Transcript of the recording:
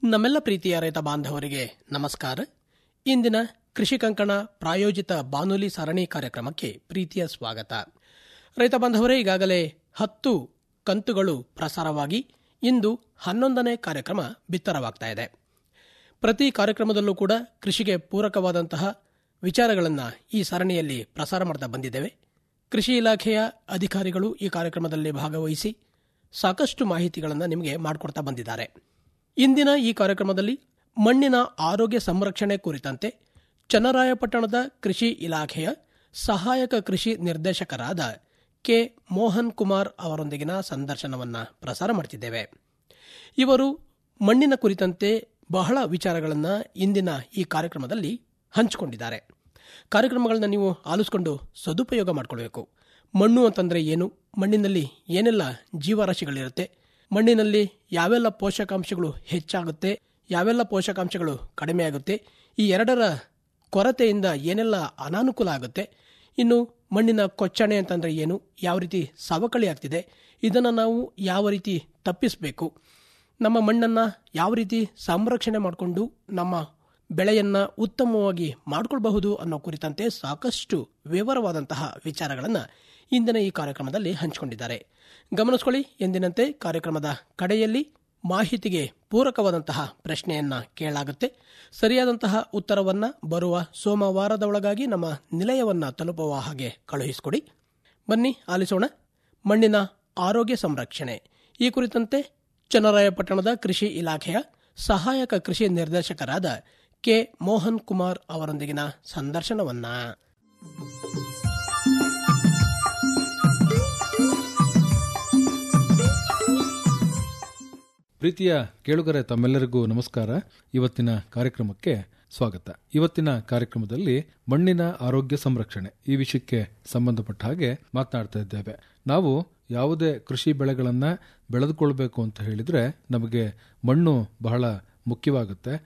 ನಮ್ಮೆಲ್ಲ ಪ್ರೀತಿಯ ರೈತ ಬಾಂಧವರಿಗೆ ನಮಸ್ಕಾರ ಇಂದಿನ ಕೃಷಿ ಕಂಕಣ ಪ್ರಾಯೋಜಿತ ಬಾನುಲಿ ಸರಣಿ ಕಾರ್ಯಕ್ರಮಕ್ಕೆ ಪ್ರೀತಿಯ ಸ್ವಾಗತ ರೈತ ಬಾಂಧವರೇ ಈಗಾಗಲೇ ಹತ್ತು ಕಂತುಗಳು ಪ್ರಸಾರವಾಗಿ ಇಂದು ಹನ್ನೊಂದನೇ ಕಾರ್ಯಕ್ರಮ ಬಿತ್ತರವಾಗ್ತಾ ಇದೆ ಪ್ರತಿ ಕಾರ್ಯಕ್ರಮದಲ್ಲೂ ಕೂಡ ಕೃಷಿಗೆ ಪೂರಕವಾದಂತಹ ವಿಚಾರಗಳನ್ನು ಈ ಸರಣಿಯಲ್ಲಿ ಪ್ರಸಾರ ಮಾಡ್ತಾ ಬಂದಿದ್ದೇವೆ ಕೃಷಿ ಇಲಾಖೆಯ ಅಧಿಕಾರಿಗಳು ಈ ಕಾರ್ಯಕ್ರಮದಲ್ಲಿ ಭಾಗವಹಿಸಿ ಸಾಕಷ್ಟು ಮಾಹಿತಿಗಳನ್ನು ನಿಮಗೆ ಮಾಡಿಕೊಡ್ತಾ ಬಂದಿದ್ದಾರೆ ಇಂದಿನ ಈ ಕಾರ್ಯಕ್ರಮದಲ್ಲಿ ಮಣ್ಣಿನ ಆರೋಗ್ಯ ಸಂರಕ್ಷಣೆ ಕುರಿತಂತೆ ಚನ್ನರಾಯಪಟ್ಟಣದ ಕೃಷಿ ಇಲಾಖೆಯ ಸಹಾಯಕ ಕೃಷಿ ನಿರ್ದೇಶಕರಾದ ಕೆ ಮೋಹನ್ ಕುಮಾರ್ ಅವರೊಂದಿಗಿನ ಸಂದರ್ಶನವನ್ನು ಪ್ರಸಾರ ಮಾಡ್ತಿದ್ದೇವೆ ಇವರು ಮಣ್ಣಿನ ಕುರಿತಂತೆ ಬಹಳ ವಿಚಾರಗಳನ್ನು ಇಂದಿನ ಈ ಕಾರ್ಯಕ್ರಮದಲ್ಲಿ ಹಂಚಿಕೊಂಡಿದ್ದಾರೆ ಕಾರ್ಯಕ್ರಮಗಳನ್ನ ನೀವು ಆಲಿಸ್ಕೊಂಡು ಸದುಪಯೋಗ ಮಾಡಿಕೊಳ್ಬೇಕು ಮಣ್ಣು ಅಂತಂದ್ರೆ ಏನು ಮಣ್ಣಿನಲ್ಲಿ ಏನೆಲ್ಲ ಜೀವರಾಶಿಗಳಿರುತ್ತೆ ಮಣ್ಣಿನಲ್ಲಿ ಯಾವೆಲ್ಲ ಪೋಷಕಾಂಶಗಳು ಹೆಚ್ಚಾಗುತ್ತೆ ಯಾವೆಲ್ಲ ಪೋಷಕಾಂಶಗಳು ಕಡಿಮೆ ಆಗುತ್ತೆ ಈ ಎರಡರ ಕೊರತೆಯಿಂದ ಏನೆಲ್ಲ ಅನಾನುಕೂಲ ಆಗುತ್ತೆ ಇನ್ನು ಮಣ್ಣಿನ ಕೊಚ್ಚಣೆ ಅಂತಂದ್ರೆ ಏನು ಯಾವ ರೀತಿ ಸವಕಳಿ ಆಗ್ತಿದೆ ಇದನ್ನು ನಾವು ಯಾವ ರೀತಿ ತಪ್ಪಿಸಬೇಕು ನಮ್ಮ ಮಣ್ಣನ್ನು ಯಾವ ರೀತಿ ಸಂರಕ್ಷಣೆ ಮಾಡಿಕೊಂಡು ನಮ್ಮ ಬೆಳೆಯನ್ನ ಉತ್ತಮವಾಗಿ ಮಾಡಿಕೊಳ್ಬಹುದು ಅನ್ನೋ ಕುರಿತಂತೆ ಸಾಕಷ್ಟು ವಿವರವಾದಂತಹ ವಿಚಾರಗಳನ್ನು ಇಂದಿನ ಈ ಕಾರ್ಯಕ್ರಮದಲ್ಲಿ ಹಂಚಿಕೊಂಡಿದ್ದಾರೆ ಗಮನಿಸ್ಕೊಳ್ಳಿ ಎಂದಿನಂತೆ ಕಾರ್ಯಕ್ರಮದ ಕಡೆಯಲ್ಲಿ ಮಾಹಿತಿಗೆ ಪೂರಕವಾದಂತಹ ಪ್ರಶ್ನೆಯನ್ನ ಕೇಳಲಾಗುತ್ತೆ ಸರಿಯಾದಂತಹ ಉತ್ತರವನ್ನ ಬರುವ ಸೋಮವಾರದ ಒಳಗಾಗಿ ನಮ್ಮ ನಿಲಯವನ್ನ ತಲುಪುವ ಹಾಗೆ ಕಳುಹಿಸಿಕೊಡಿ ಬನ್ನಿ ಆಲಿಸೋಣ ಮಣ್ಣಿನ ಆರೋಗ್ಯ ಸಂರಕ್ಷಣೆ ಈ ಕುರಿತಂತೆ ಚನ್ನರಾಯಪಟ್ಟಣದ ಕೃಷಿ ಇಲಾಖೆಯ ಸಹಾಯಕ ಕೃಷಿ ನಿರ್ದೇಶಕರಾದ ಕೆ ಮೋಹನ್ ಕುಮಾರ್ ಅವರೊಂದಿಗಿನ ಸಂದರ್ಶನವನ್ನ ಪ್ರೀತಿಯ ಕೇಳುಗರೆ ತಮ್ಮೆಲ್ಲರಿಗೂ ನಮಸ್ಕಾರ ಇವತ್ತಿನ ಕಾರ್ಯಕ್ರಮಕ್ಕೆ ಸ್ವಾಗತ ಇವತ್ತಿನ ಕಾರ್ಯಕ್ರಮದಲ್ಲಿ ಮಣ್ಣಿನ ಆರೋಗ್ಯ ಸಂರಕ್ಷಣೆ ಈ ವಿಷಯಕ್ಕೆ ಸಂಬಂಧಪಟ್ಟ ಹಾಗೆ ಮಾತನಾಡ್ತಾ ಇದ್ದೇವೆ ನಾವು ಯಾವುದೇ ಕೃಷಿ ಬೆಳೆಗಳನ್ನ ಬೆಳೆದುಕೊಳ್ಬೇಕು ಅಂತ ಹೇಳಿದ್ರೆ ನಮಗೆ ಮಣ್ಣು ಬಹಳ ಮುಖ್ಯವಾಗುತ್ತೆ